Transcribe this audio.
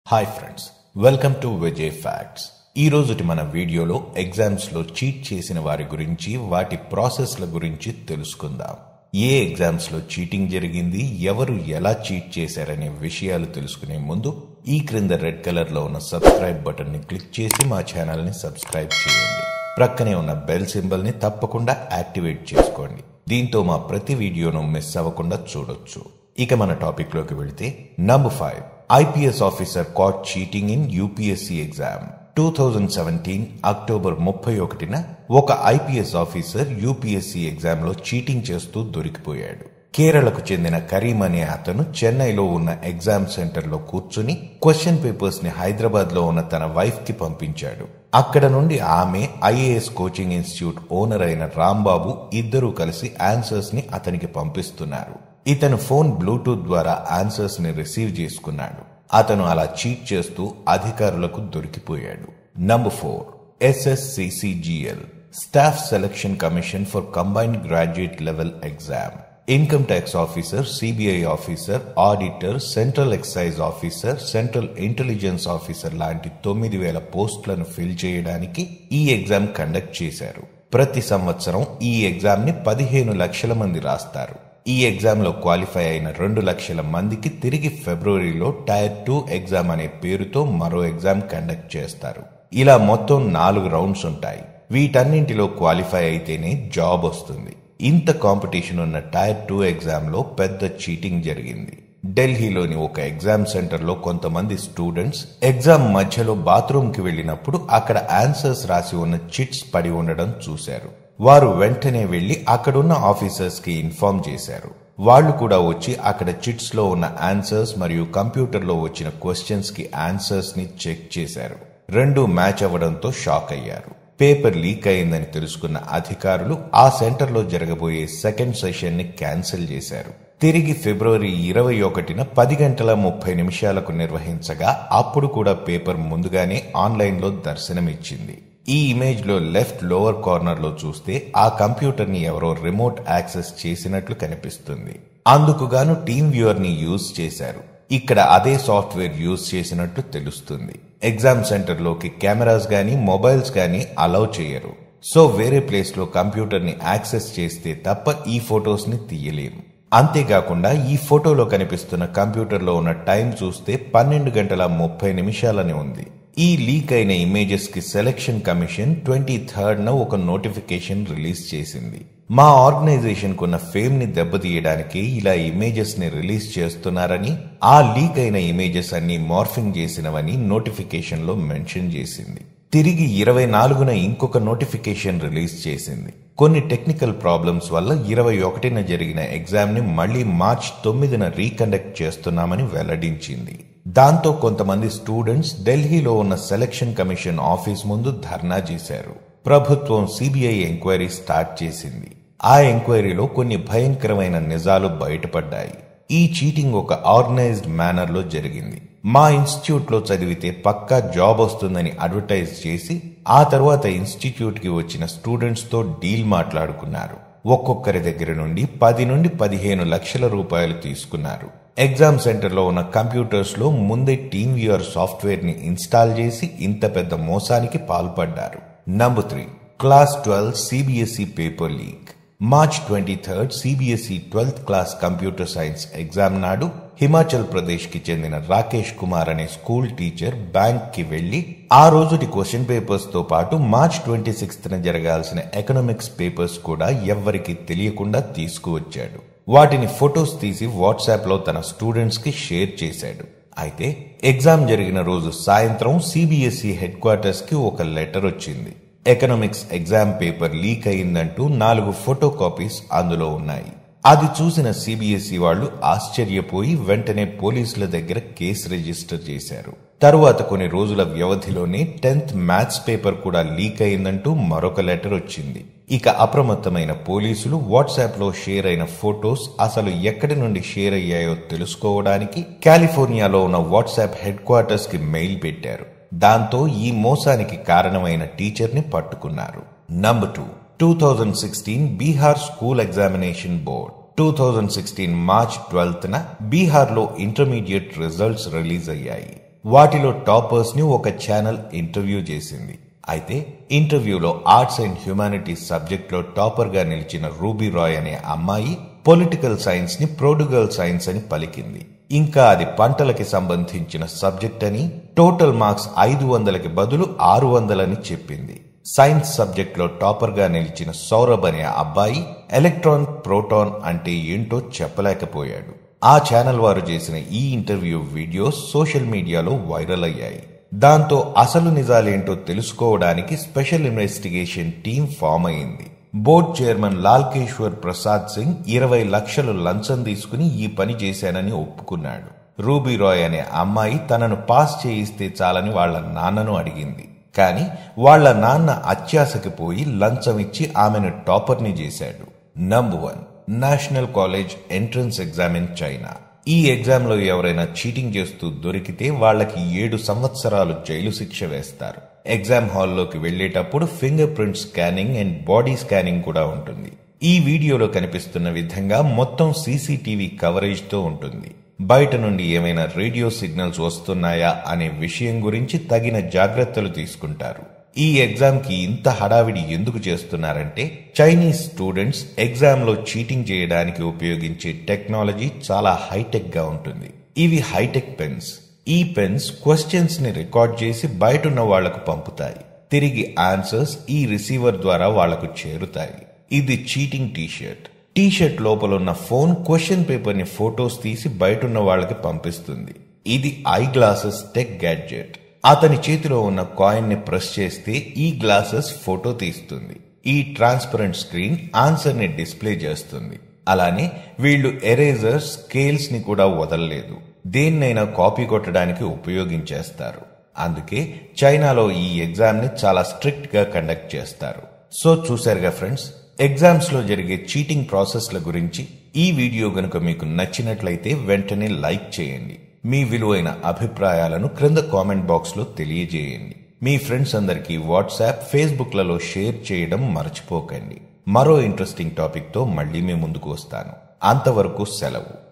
hi friends welcome to Vijay facts ఈ రోజుటి మన వీడియోలో ఎగ్జామ్స్ లో చీట్ చేసిన వారి గురించి వాటి ప్రాసెస్ల గురించి తెలుసుకుందాం ఏ ఎగ్జామ్స్ లో చీటింగ్ జరిగింది ఎవరు ఎలా చీట్ చేశారనే విషయాలు తెలుసుకునే ముందు ఈ క్రింద రెడ్ కలర్ లో ఉన్న సబ్స్క్రైబ్ బటన్ ని క్లిక్ చేసి మా ఛానల్ ని సబ్స్క్రైబ్ చేయండి ప్రక్కనే ఉన్న బెల్ సింబల్ ని తప్పకుండా యాక్టివేట్ చేసుకోండి దీంతో మా ప్రతి వీడియోను మిస్ అవ్వకుండా చూడొచ్చు ఇక మన టాపిక్ లోకి వెళితే number five IPS officer caught cheating in UPSC exam two thousand seventeen October ముప్పై ఒకటిన ఒక ఐపీఎస్ ఆఫీసర్ యూపీఎస్సీ ఎగ్జామ్ లో చీటింగ్ చేస్తూ దొరికిపోయాడు కేరళకు చెందిన కరీం అనే అతను చెన్నైలో ఉన్న ఎగ్జామ్ సెంటర్ లో కూర్చుని క్వశ్చన్ పేపర్స్ ని హైదరాబాద్ లో ఉన్న తన వైఫ్ కి పంపించాడు అక్కడ నుండి ఆమె ఐఏఎస్ కోచింగ్ ఇన్స్టిట్యూట్ ఓనర్ అయిన రాంబాబు ఇద్దరూ కలిసి ఆన్సర్స్ ని అతనికి పంపిస్తున్నారు ఇతను ఫోన్ బ్లూటూత్ ద్వారా ఆన్సర్స్ ని రిసీవ్ చేసుకున్నాడు అతను అలా చీట్ చేస్తూ అధికారులకు దొరికిపోయాడు number four SSC CGL staff selection commission for combined graduate level exam income tax officer CBI officer auditor central excise officer central intelligence officer లాంటి తొమ్మిది వేల పోస్టులను ఫిల్ చేయడానికి ఈ ఎగ్జామ్ కండక్ట్ చేశారు ప్రతి సంవత్సరం ఈ ఎగ్జామ్ ని పదిహేను లక్షల మంది రాస్తారు ఈ ఎగ్జామ్ లో క్వాలిఫై అయిన రెండు లక్షల మందికి తిరిగి ఫిబ్రవరిలో టైర్ టూ ఎగ్జామ్ అనే పేరుతో మరో ఎగ్జామ్ కండక్ట్ చేస్తారు ఇలా మొత్తం నాలుగు రౌండ్స్ ఉంటాయి వీటన్నింటిలో క్వాలిఫై అయితేనే జాబ్ వస్తుంది ఇంత కాంపిటీషన్ ఉన్న టైర్ టూ ఎగ్జామ్ లో పెద్ద చీటింగ్ జరిగింది ఢిల్లీలోని ఒక ఎగ్జామ్ సెంటర్ లో కొంతమంది స్టూడెంట్స్ ఎగ్జామ్ మధ్యలో బాత్రూమ్ కి వెళ్లినప్పుడు అక్కడ ఆన్సర్స్ రాసి ఉన్న చిట్స్ పడి ఉండడం చూశారు వారు వెంటనే వెళ్లి అక్కడున్న ఆఫీసర్స్ కి ఇన్ఫార్మ్ చేశారు వాళ్ళు కూడా వచ్చి అక్కడ చిట్స్ లో ఉన్న ఆన్సర్స్ మరియు కంప్యూటర్ లో వచ్చిన క్వశ్చన్స్ కి ఆన్సర్స్ ని చెక్ చేశారు రెండు మ్యాచ్ అవ్వడంతో షాక్ అయ్యారు పేపర్ లీక్ అయిందని తెలుసుకున్న అధికారులు ఆ సెంటర్ లో జరగబోయే సెకండ్ సెషన్ ని క్యాన్సిల్ చేశారు తిరిగి ఫిబ్రవరి ఇరవై ఒకటిన పది గంటల ముప్పై నిమిషాలకు నిర్వహించగా అప్పుడు కూడా పేపర్ ముందుగానే ఆన్లైన్ లో దర్శనమిచ్చింది ఈ ఇమేజ్ లో లెఫ్ట్ లోవర్ కార్నర్ లో చూస్తే ఆ కంప్యూటర్ ని ఎవరో రిమోట్ యాక్సెస్ చేసినట్లు కనిపిస్తుంది అందుకు గాను టీమ్ వ్యూవర్ ని యూజ్ చేశారు ఇక్కడ అదే సాఫ్ట్వేర్ యూజ్ చేసినట్లు తెలుస్తుంది ఎగ్జామ్ సెంటర్ లోకి కెమెరాస్ గానీ మొబైల్స్ గానీ అలౌ చేయరు సో వేరే ప్లేస్ లో కంప్యూటర్ ని యాక్సెస్ చేస్తే తప్ప ఈ ఫొటోస్ ని తీయలేము అంతేకాకుండా ఈ ఫోటోలో కనిపిస్తున్న కంప్యూటర్ లో ఉన్న టైం చూస్తే పన్నెండు గంటల ముప్పై నిమిషాలని ఉంది ఈ లీక్ అయిన ఇమేజెస్ కి సెలక్షన్ కమిషన్ ట్వంటీ థర్డ్ న ఒక నోటిఫికేషన్ రిలీజ్ చేసింది మా ఆర్గనైజేషన్ కున్న ఫేమ్ ని దెబ్బతీయడానికి ఇలా ఇమేజెస్ ని రిలీజ్ చేస్తున్నారని ఆ లీక్ అయిన ఇమేజెస్ అన్ని మార్ఫింగ్ చేసినవని నోటిఫికేషన్ లో మెన్షన్ చేసింది తిరిగి ఇరవై నాలుగున ఇంకొక నోటిఫికేషన్ రిలీజ్ చేసింది కొన్ని టెక్నికల్ ప్రాబ్లమ్స్ వల్ల ఇరవై ఒకటిన జరిగిన ఎగ్జామ్ ని మళ్లీ మార్చ్ తొమ్మిదిన రీకండక్ట్ చేస్తున్నామని వెల్లడించింది దాంతో కొంతమంది స్టూడెంట్స్ ఢిల్లీలో ఉన్న సెలక్షన్ కమిషన్ ఆఫీస్ ముందు ధర్నా చేశారు ప్రభుత్వం సిబిఐ ఎంక్వైరీ స్టార్ట్ చేసింది ఆ ఎంక్వైరీలో కొన్ని భయంకరమైన నిజాలు బయటపడ్డాయి ఈ చీటింగ్ ఒక ఆర్గనైజ్డ్ మేనర్ లో జరిగింది మా ఇన్స్టిట్యూట్ లో చదివితే పక్కా జాబ్ వస్తుందని అడ్వర్టైజ్ చేసి ఆ తర్వాత ఇన్స్టిట్యూట్ కి వచ్చిన స్టూడెంట్స్ తో డీల్ మాట్లాడుకున్నారు ఒక్కొక్కరి దగ్గర నుండి పది నుండి పదిహేను లక్షల రూపాయలు తీసుకున్నారు ఎగ్జామ్ సెంటర్ లో ఉన్న కంప్యూటర్స్ లో ముందే టీమ్ వ్యూయర్ సాఫ్ట్వేర్ ని ఇన్స్టాల్ చేసి ఇంత పెద్ద మోసానికి పాల్పడ్డారు number three class twelve CBSE paper leak March twenty third CBSE twelfth class computer science exam నాడు హిమాచల్ ప్రదేశ్ కి చెందిన రాకేష్ కుమార్ అనే స్కూల్ టీచర్ బ్యాంక్ కి వెళ్లి ఆ రోజుటి క్వశ్చన్ పేపర్స్ తో పాటు మార్చ్ ట్వంటీ సిక్స్త్ జరగాల్సిన ఎకనామిక్స్ పేపర్స్ కూడా ఎవ్వరికి తెలియకుండా తీసుకువచ్చాడు వాటిని ఫొటోస్ తీసి వాట్సాప్ లో తన స్టూడెంట్స్ కి షేర్ చేశాడు అయితే ఎగ్జామ్ జరిగిన రోజు సాయంత్రం సిబిఎస్ఈ హెడ్ క్వార్టర్స్ కి ఒక లెటర్ వచ్చింది ఎకనామిక్స్ ఎగ్జామ్ పేపర్ లీక్ అయిందంటూ నాలుగు ఫోటో కాపీస్ అందులో ఉన్నాయి అది చూసిన సిబిఎస్ఈ వాళ్ళు ఆశ్చర్యపోయి వెంటనే పోలీసుల దగ్గర కేసు రిజిస్టర్ చేశారు తరువాత కొన్ని రోజుల వ్యవధిలోనే టెన్త్ మ్యాథ్స్ పేపర్ కూడా లీక్ అయిందంటూ మరొక లెటర్ వచ్చింది ఇక అప్రమత్తమైన పోలీసులు వాట్సాప్ లో షేర్ అయిన ఫొటోస్ అసలు ఎక్కడి నుండి షేర్ అయ్యాయో తెలుసుకోవడానికి కాలిఫోర్నియాలో ఉన్న వాట్సాప్ హెడ్ క్వార్టర్స్ కి మెయిల్ పెట్టారు దాంతో ఈ మోసానికి కారణమైన టీచర్ ని పట్టుకున్నారు number two two thousand sixteen Bihar school examination board two thousand sixteen March twelfth న బీహార్ లో ఇంటర్మీడియట్ రిజల్ట్స్ రిలీజ్ అయ్యాయి వాటిలో టాపర్స్ ని ఒక ఛానల్ ఇంటర్వ్యూ చేసింది అయితే ఇంటర్వ్యూలో ఆర్ట్స్ అండ్ హ్యుమానిటీస్ సబ్జెక్ట్ లో టాపర్ గా నిలిచిన రూబీ రాయ్ అనే అమ్మాయి పొలిటికల్ సైన్స్ ని ప్రోడుగల్ సైన్స్ అని పలికింది ఇంకా అది పంటలకి సంబంధించిన సబ్జెక్ట్ అని టోటల్ మార్క్స్ ఐదు వందలకి బదులు ఆరు వందలని చెప్పింది సైన్స్ సబ్జెక్ట్ లో టాపర్ గా నిలిచిన సౌరభ్ అనే అబ్బాయి ఎలక్ట్రాన్ ప్రోటాన్ అంటే ఏంటో చెప్పలేకపోయాడు ఆ ఛానల్ వారు చేసిన ఈ ఇంటర్వ్యూ వీడియోస్ సోషల్ మీడియాలో వైరల్ అయ్యాయి దాంతో అసలు నిజాలేంటో తెలుసుకోవడానికి స్పెషల్ ఇన్వెస్టిగేషన్ టీం ఫామ్ అయింది బోర్డ్ చైర్మన్ లాల్కేశ్వర్ ప్రసాద్ సింగ్ ఇరవై లక్షలు లంచం తీసుకుని ఈ పని చేశానని ఒప్పుకున్నాడు రూబీ రాయ్ అనే అమ్మాయి తనను పాస్ చేయిస్తే చాలని వాళ్ల నాన్నను అడిగింది కానీ వాళ్ల నాన్న అత్యాశకి పోయి లంచం ఇచ్చి ఆమెను టాపర్ని చేశాడు number one national college entrance exam in China ఈ ఎగ్జామ్ లో ఎవరైనా చీటింగ్ చేస్తూ దొరికితే వాళ్ళకి ఏడు సంవత్సరాలు జైలు శిక్ష వేస్తారు ఎగ్జామ్ హాల్లోకి వెళ్లేటప్పుడు fingerprint scanning and body scanning కూడా ఉంటుంది ఈ వీడియోలో కనిపిస్తున్న విధంగా మొత్తం సీసీటీవీ కవరేజ్ తో ఉంటుంది బయట నుండి ఏమైనా రేడియో సిగ్నల్స్ వస్తున్నాయా అనే విషయం గురించి తగిన జాగ్రత్తలు తీసుకుంటారు ఈ ఎగ్జామ్ కి ఇంత హడావిడి ఎందుకు చేస్తున్నారంటే చైనీస్ స్టూడెంట్స్ ఎగ్జామ్ లో చీటింగ్ చేయడానికి ఉపయోగించే టెక్నాలజీ చాలా హైటెక్ గా ఉంటుంది ఇవి హైటెక్ పెన్స్ ఈ పెన్స్ క్వశ్చన్స్ ని రికార్డ్ చేసి బయటున్న వాళ్లకు పంపుతాయి తిరిగి ఆన్సర్స్ ఈ రిసీవర్ ద్వారా వాళ్లకు చేరుతాయి ఇది చీటింగ్ టీషర్ట్ టీషర్ట్ లోపల ఉన్న ఫోన్ క్వశ్చన్ పేపర్ ని ఫొటోస్ తీసి బయటున్న వాళ్ళకి పంపిస్తుంది ఇది ఐ గ్లాసెస్ టెక్ గ్యాడ్జెట్ అతని చేతిలో ఉన్న కాయిన్ ని ప్రెస్ చేస్తే ఈ గ్లాసెస్ ఫోటో తీస్తుంది ఈ ట్రాన్స్పరెంట్ స్క్రీన్ ఆన్సర్ ని డిస్ప్లే చేస్తుంది అలానే వీళ్ళు ఎరేజర్ స్కేల్స్ ని కూడా వదలలేదు దేన్నైనా కాపీ కొట్టడానికి ఉపయోగించేస్తారు అందుకే చైనాలో ఈ ఎగ్జామ్ ని చాలా స్ట్రిక్ట్ గా కండక్ట్ చేస్తారు సో చూశారుగా ఫ్రెండ్స్ ఎగ్జామ్స్ లో జరిగే చీటింగ్ ప్రాసెస్ల గురించి ఈ వీడియో గనుక మీకు నచ్చినట్లయితే వెంటనే లైక్ చేయండి మీ విలువైన అభిప్రాయాలను క్రింద కామెంట్ బాక్స్ లో తెలియజేయండి మీ ఫ్రెండ్స్ అందరికీ వాట్సాప్ ఫేస్బుక్ లలో షేర్ చేయడం మర్చిపోకండి మరో ఇంట్రెస్టింగ్ టాపిక్ తో మళ్ళీ మీ ముందుకు వస్తాను అంతవరకు సెలవు